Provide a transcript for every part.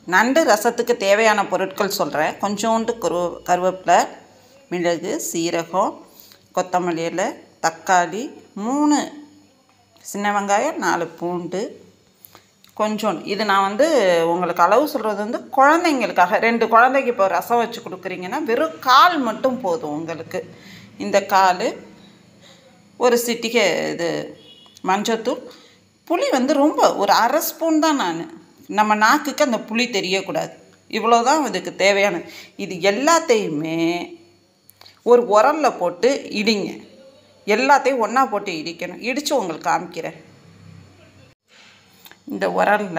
நண்டு ரசத்துக்கு தேவையான பொருட்கள் சொல்கிறேன் கொஞ்சோண்டு கரு கருவேப்பிலை மிளகு சீரகம் கொத்தமல்லி இலை தக்காளி மூணு சின்ன வெங்காயம் நாலு பூண்டு கொஞ்சோண்டு இது நான் வந்து உங்களுக்கு அளவு சொல்கிறது வந்து குழந்தைங்களுக்காக ரெண்டு குழந்தைக்கு இப்போ ரசம் வச்சு கொடுக்குறீங்கன்னா வெறும் கால் மட்டும் போதும் உங்களுக்கு இந்த கால் ஒரு சிட்டிகை இது மஞ்சத்தூள் புளி வந்து ரொம்ப ஒரு அரை ஸ்பூன் தான் நான் நம்ம நாக்குக்கு அந்த புளி தெரியக்கூடாது இவ்வளோ தான் இதுக்கு தேவையான இது எல்லாத்தையுமே ஒரு உரலில் போட்டு இடிங்க எல்லாத்தையும் ஒன்றா போட்டு இடிக்கணும் இடித்து உங்களுக்கு காமிக்கிறேன் இந்த உரலில்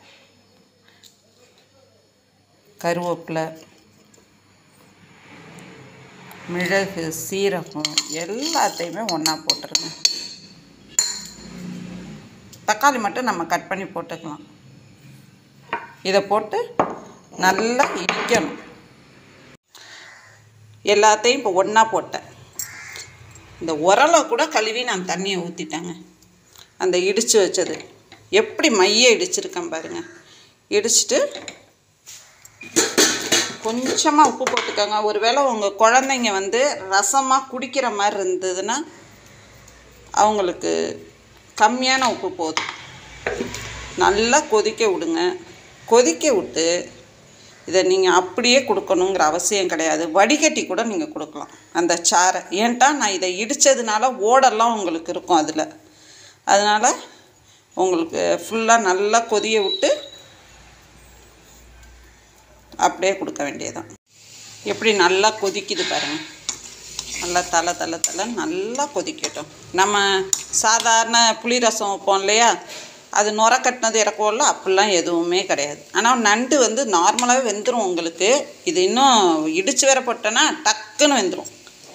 கருவேப்பிலை மிளகு சீரகம் எல்லாத்தையுமே ஒன்றா போட்டுருங்க தக்காளி மட்டும் நம்ம கட் பண்ணி போட்டுக்கலாம் இதை போட்டு நல்லா இடிக்கணும் எல்லாத்தையும் இப்போ ஒன்றா போட்டேன் இந்த உரலை கூட கழுவி நான் தண்ணியை ஊற்றிட்டேங்க அந்த இடித்து வச்சது எப்படி மைய இடிச்சிருக்கேன் பாருங்கள் இடிச்சிட்டு கொஞ்சமாக உப்பு போட்டுக்கோங்க ஒருவேளை உங்கள் குழந்தைங்க வந்து ரசமாக குடிக்கிற மாதிரி இருந்ததுன்னா அவங்களுக்கு கம்மியான உப்பு போதும் நல்லா கொதிக்க விடுங்க கொதிக்க விட்டு இதை நீங்கள் அப்படியே கொடுக்கணுங்கிற அவசியம் கிடையாது வடிகட்டி கூட நீங்கள் கொடுக்கலாம் அந்த சாரை ஏன்ட்டா நான் இதை இடித்ததுனால ஓடெல்லாம் உங்களுக்கு இருக்கும் அதில் அதனால் உங்களுக்கு ஃபுல்லாக நல்லா கொதிய விட்டு அப்படியே கொடுக்க வேண்டியதுதான் எப்படி நல்லா கொதிக்குது பாருங்கள் நல்லா தலை தலை தலை நல்லா கொதிக்கட்டும் நம்ம சாதாரண புளி ரசம் வைப்போம் இல்லையா அது நுர கட்டினது இறக்குவோம்ல அப்படிலாம் எதுவுமே கிடையாது ஆனால் நண்டு வந்து நார்மலாகவே வெந்துடும் உங்களுக்கு இது இன்னும் இடித்து வேற போட்டோன்னா டக்குன்னு வெந்துடும்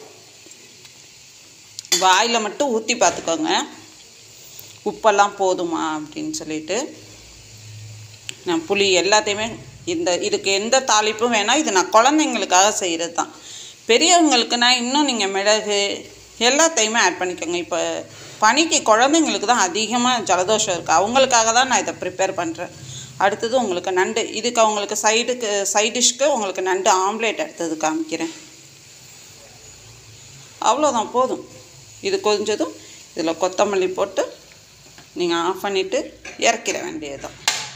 வாயில் மட்டும் ஊற்றி பார்த்துக்கோங்க உப்பெல்லாம் போதுமா அப்படின்னு சொல்லிட்டு நான் புளி எல்லாத்தையுமே இந்த இதுக்கு எந்த தாளிப்பும் வேணாம் இது நான் குழந்தைங்களுக்காக செய்கிறது தான் பெரியவங்களுக்குனா இன்னும் நீங்கள் மிளகு எல்லாத்தையுமே ஆட் பண்ணிக்கோங்க இப்போ பனிக்கு குழந்தைங்களுக்கு தான் அதிகமாக ஜலதோஷம் இருக்குது அவங்களுக்காக தான் நான் இதை ப்ரிப்பேர் பண்ணுறேன் அடுத்தது உங்களுக்கு நண்டு இதுக்கு அவங்களுக்கு சைடுக்கு சைட் டிஷ்க்கு உங்களுக்கு நண்டு ஆம்லேட் அடுத்தது காமிக்கிறேன் அவ்வளோதான் போதும் இது கொஞ்சதும் இதில் கொத்தமல்லி போட்டு நீங்கள் ஆஃப் பண்ணிவிட்டு இறக்கிட வேண்டியதுதான்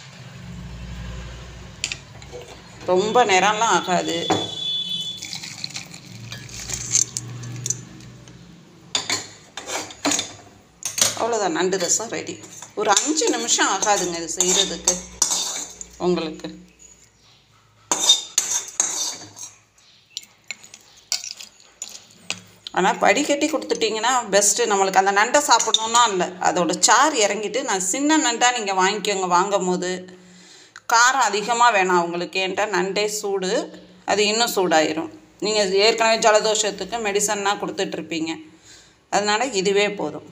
ரொம்ப நேரம்லாம் ஆகாது அவ்வளோதான் நண்டு ரசம் ரெடி ஒரு அஞ்சு நிமிஷம் ஆகாதுங்க இது செய்கிறதுக்கு உங்களுக்கு ஆனால் வடிகட்டி கொடுத்துட்டிங்கன்னா பெஸ்ட்டு நம்மளுக்கு அந்த நண்டை சாப்பிட்ணுன்னா இல்லை அதோட சாறு இறங்கிட்டு நான் சின்ன நண்டாக நீங்கள் வாங்கிக்கோங்க வாங்கும் போது காரம் அதிகமாக வேணாம் அவங்களுக்கு ஏன்ட்டா நண்டே சூடு அது இன்னும் சூடாயிரும் நீங்கள் ஏற்கனவே ஜலதோஷத்துக்கு மெடிசன்னா கொடுத்துட்ருப்பீங்க அதனால் இதுவே போதும்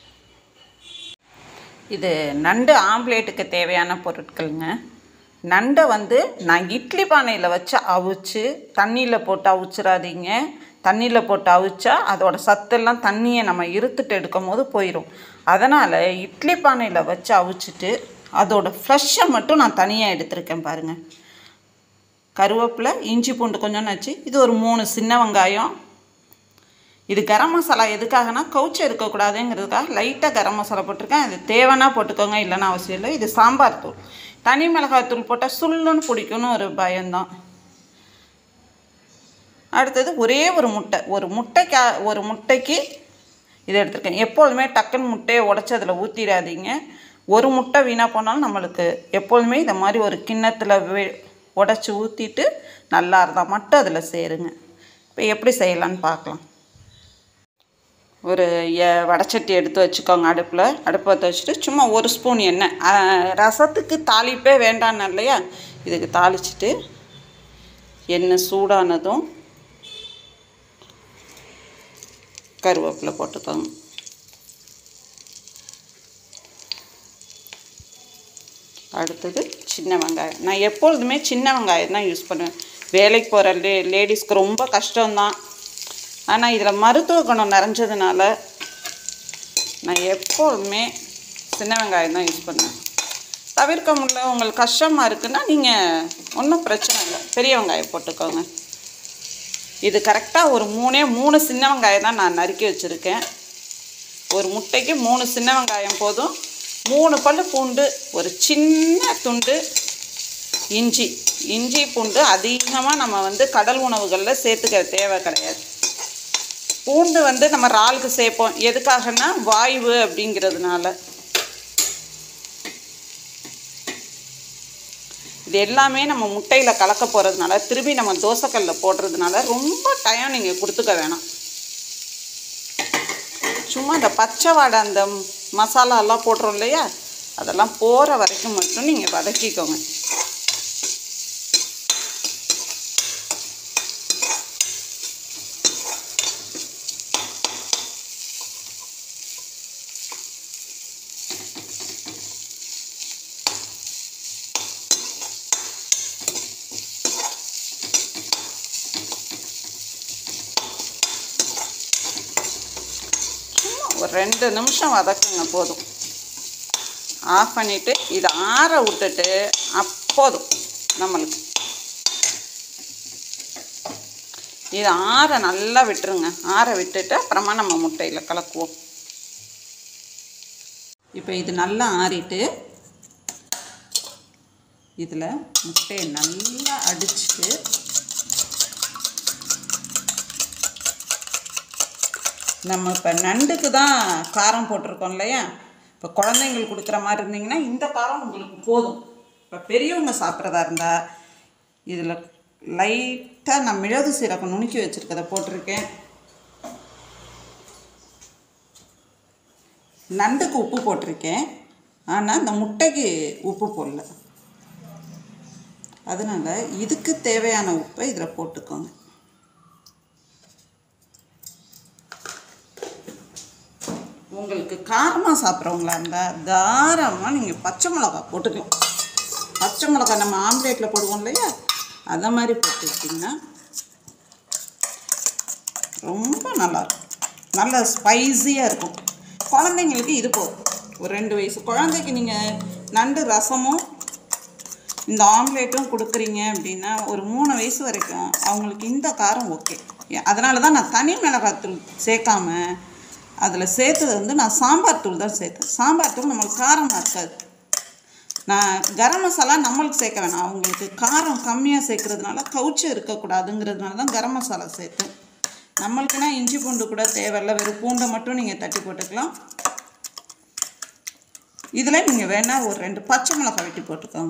இது நண்டு ஆம்லேட்டுக்கு தேவையான பொருட்களுங்க நண்டை வந்து நான் இட்லி பானையில் வச்சு அவிச்சு தண்ணியில் போட்டு அவிச்சிடாதீங்க தண்ணியில் போட்டு அவிச்சா அதோட சத்தெல்லாம் தண்ணியை நம்ம இருத்துட்டு எடுக்கும் போது போயிடும் அதனால் இட்லி பானையில் வச்சு அவிச்சிட்டு அதோட ஃப்ளஷ்ஷை மட்டும் நான் தனியாக எடுத்திருக்கேன் பாருங்கள் கருவேப்பிலை இஞ்சி பூண்டு கொஞ்சம் வச்சு இது ஒரு மூணு சின்ன வெங்காயம் இது கரம் மசாலா எதுக்காகனா கவுச்சி இருக்கக்கூடாதுங்கிறதுக்காக லைட்டாக கரம் மசாலா போட்டிருக்கேன் இது தேவைன்னா போட்டுக்கோங்க இல்லைன்னா அவசியம் இல்லை இது சாம்பார் தூள் தனி மிளகாய் தூள் போட்டால் சுள்ளுன்னு பிடிக்கும்னு ஒரு பயம்தான் அடுத்தது ஒரே ஒரு முட்டை ஒரு முட்டைக்கா ஒரு முட்டைக்கு இதை எடுத்திருக்கேன் எப்பொழுதுமே டக்குன்னு முட்டையை உடச்சி அதில் ஊற்றிடாதீங்க ஒரு முட்டை வீணாக போனாலும் நம்மளுக்கு எப்பொழுதுமே இந்த மாதிரி ஒரு கிண்ணத்தில் வே உடச்சி ஊற்றிட்டு நல்லா இருந்தால் மட்டும் அதில் சேருங்க இப்போ எப்படி செய்யலான்னு பார்க்கலாம் ஒரு எ- வடைச்சட்டி எடுத்து வச்சுக்கோங்க அடுப்பில் அடுப்பை பற்ற வச்சுட்டு சும்மா ஒரு ஸ்பூன் எண்ணெய் ஆ, ரசத்துக்கு தாளிப்பே வேண்டான்னு இல்லையா இதுக்கு தாளிச்சிட்டு எண்ணெய் சூடானதும் கருவேப்பிலை போட்டுக்கோங்க அடுத்தது சின்ன வெங்காயம் நான் எப்பொழுதுமே சின்ன வெங்காயம் தான் யூஸ் பண்ணுவேன் வேலைக்கு போகிற லே லேடிஸ்க்கு ரொம்ப கஷ்டம்தான் ஆனால் இதில் மருத்துவ குணம் நிறைஞ்சதுனால நான் எப்பொழுதுமே சின்ன வெங்காயம் தான் யூஸ் பண்ணுவேன் தவிர்க்க முடியல உங்களுக்கு கஷ்டமாக இருக்குன்னா நீங்கள் ஒன்றும் பிரச்சனை இல்லை பெரிய வெங்காயம் போட்டுக்கோங்க இது கரெக்டாக ஒரு மூணே மூணு சின்ன வெங்காயம் தான் நான் நறுக்கி வச்சுருக்கேன் ஒரு முட்டைக்கு மூணு சின்ன வெங்காயம் போதும் மூணு பல்லு பூண்டு ஒரு சின்ன துண்டு இஞ்சி இஞ்சி பூண்டு அதிகமாக நம்ம வந்து கடல் உணவுகளில் சேர்த்துக்க தேவை கிடையாது பூண்டு வந்து நம்ம இறாலுக்கு சேர்ப்போம் எதுக்காகன்னா வாய்வு அப்படிங்கிறதுனால இது எல்லாமே நம்ம முட்டையில் கலக்க போகிறதுனால திரும்பி நம்ம தோசைக்கல்ல போடுறதுனால ரொம்ப டைம் நீங்கள் கொடுத்துக்க வேணாம் சும்மா இந்த பச்சை வாடை அந்த மசாலாலாம் போடுறோம் இல்லையா அதெல்லாம் போகிற வரைக்கும் மட்டும் நீங்கள் வதக்கிக்கோங்க சும்மா ஒரு ரெண்டு நிமிஷம் வதக்குங்க போதும் ஆஃப் பண்ணிவிட்டு இதை ஆற விட்டுட்டு அப்போதும் நம்மளுக்கு இதை ஆற நல்லா விட்டுருங்க ஆற விட்டுட்டு அப்புறமா நம்ம முட்டையில் கலக்குவோம் இப்போ இது நல்லா ஆறிட்டு இதில் முட்டையை நல்லா அடிச்சுட்டு நம்ம இப்போ நண்டுக்கு தான் காரம் போட்டிருக்கோம் இல்லையா இப்போ குழந்தைங்களுக்கு கொடுக்குற மாதிரி இருந்தீங்கன்னா இந்த காரம் உங்களுக்கு போதும் இப்போ பெரியவங்க சாப்பிட்றதா இருந்தால் இதில் லைட்டாக நான் மிளகு சீரகம் நுணுக்கி வச்சுருக்கதை போட்டிருக்கேன் நண்டுக்கு உப்பு போட்டிருக்கேன் ஆனால் இந்த முட்டைக்கு உப்பு போடல அதனால் இதுக்கு தேவையான உப்பை இதில் போட்டுக்கோங்க உங்களுக்கு காரமாக சாப்பிட்றவங்களா இருந்தால் தாராளமாக நீங்கள் பச்சை மிளகா போட்டுக்கலாம் பச்சை மிளகா நம்ம ஆம்லேட்டில் போடுவோம் இல்லையா அதை மாதிரி போட்டுக்கிட்டிங்கன்னா ரொம்ப நல்லாயிருக்கும் நல்ல ஸ்பைஸியாக இருக்கும் குழந்தைங்களுக்கு இது போதும் ஒரு ரெண்டு வயசு குழந்தைக்கு நீங்கள் நண்டு ரசமும் இந்த ஆம்லேட்டும் கொடுக்குறீங்க அப்படின்னா ஒரு மூணு வயசு வரைக்கும் அவங்களுக்கு இந்த காரம் ஓகே அதனால தான் நான் தனி மிளகாத்தூள் சேர்க்காம அதில் சேர்த்தது வந்து நான் சாம்பார் தூள் தான் சேர்த்தேன் சாம்பார் தூள் நம்மளுக்கு காரமாக இருக்காது நான் கரம் மசாலா நம்மளுக்கு சேர்க்க வேணாம் அவங்களுக்கு காரம் கம்மியாக சேர்க்கறதுனால கவுச்சு இருக்கக்கூடாதுங்கிறதுனால தான் கரம் மசாலா சேர்த்தேன் நம்மளுக்குன்னா இஞ்சி பூண்டு கூட தேவையில்ல வெறும் பூண்டை மட்டும் நீங்கள் தட்டி போட்டுக்கலாம் இதில் நீங்கள் வேணால் ஒரு ரெண்டு பச்சை மிளகாய் வெட்டி போட்டுக்கோங்க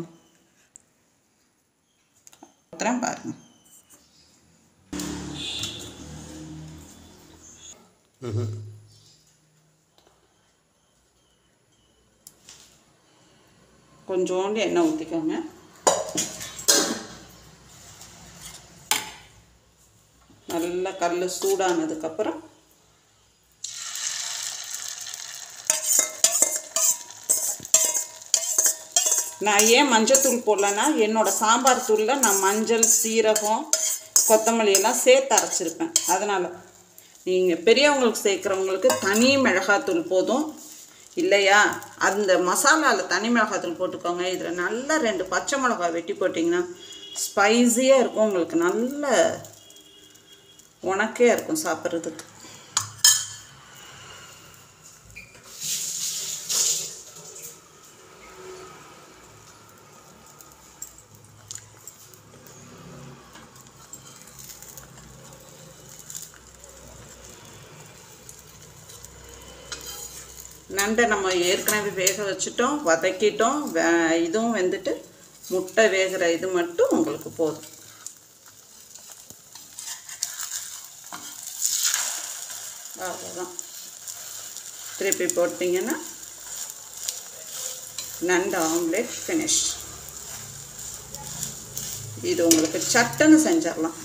ஊத்துறேன் பாருங்க கொஞ்சோண்டு எண்ணெய் ஊற்றிக்கோங்க நல்லா கல் சூடானதுக்கப்புறம் நான் ஏன் மஞ்சத்தூள் போடலன்னா என்னோட சாம்பார் தூளில் நான் மஞ்சள் சீரகம் கொத்தமல்லி எல்லாம் சேர்த்து அரைச்சிருப்பேன் அதனால் நீங்கள் பெரியவங்களுக்கு சேர்க்குறவங்களுக்கு தனி மிளகாத்தூள் போதும் இல்லையா அந்த மசாலாவில் தனி மிளகாத்தூள் போட்டுக்கோங்க இதில் நல்லா ரெண்டு பச்சை மிளகாய் வெட்டி போட்டிங்கன்னா ஸ்பைஸியாக இருக்கும் உங்களுக்கு நல்ல உனக்கே இருக்கும் சாப்பிட்றதுக்கு நண்டை நம்ம ஏற்கனவே வேக வச்சுட்டோம் வதக்கிட்டோம் வே இதுவும் வெந்துட்டு முட்டை வேகிற இது மட்டும் உங்களுக்கு போதும் அவ்வளோதான் திருப்பி போட்டிங்கன்னா நண்டு ஆம்லேட் ஃபினிஷ் இது உங்களுக்கு சட்டுன்னு செஞ்சிடலாம்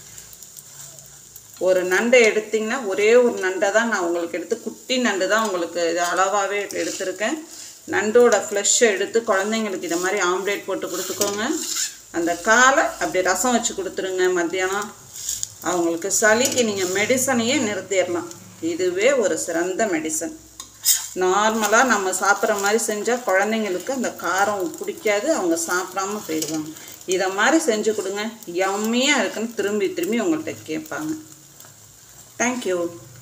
ஒரு நண்டை எடுத்திங்கன்னா ஒரே ஒரு நண்டை தான் நான் உங்களுக்கு எடுத்து குட்டி நண்டு தான் உங்களுக்கு இது அளவாகவே எடுத்திருக்கேன் நண்டோட ஃப்ளெஷ்ஷை எடுத்து குழந்தைங்களுக்கு இதை மாதிரி ஆம்லேட் போட்டு கொடுத்துக்கோங்க அந்த காலை அப்படி ரசம் வச்சு கொடுத்துருங்க மத்தியானம் அவங்களுக்கு சளிக்கு நீங்கள் மெடிசனையே நிறுத்திடலாம் இதுவே ஒரு சிறந்த மெடிசன் நார்மலாக நம்ம சாப்பிட்ற மாதிரி செஞ்சால் குழந்தைங்களுக்கு அந்த காரம் பிடிக்காது அவங்க சாப்பிடாம போயிடுவாங்க இதை மாதிரி செஞ்சு கொடுங்க யம்மியாக இருக்குன்னு திரும்பி திரும்பி உங்கள்கிட்ட கேட்பாங்க தேங்க்யூ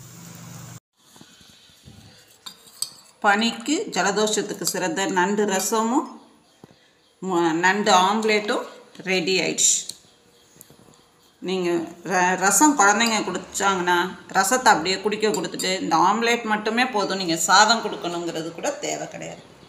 பனிக்கு ஜலதோஷத்துக்கு சிறந்த நண்டு ரசமும் மு- நண்டு ஆம்லேட்டும் ரெடி ஆயிடுச்சு நீங்கள் ர ரசம் குழந்தைங்க குடிச்சாங்கன்னா ரசத்தை அப்படியே குடிக்க கொடுத்துட்டு இந்த ஆம்லேட் மட்டுமே போதும் நீங்கள் சாதம் கொடுக்கணுங்கிறது கூட தேவை கிடையாது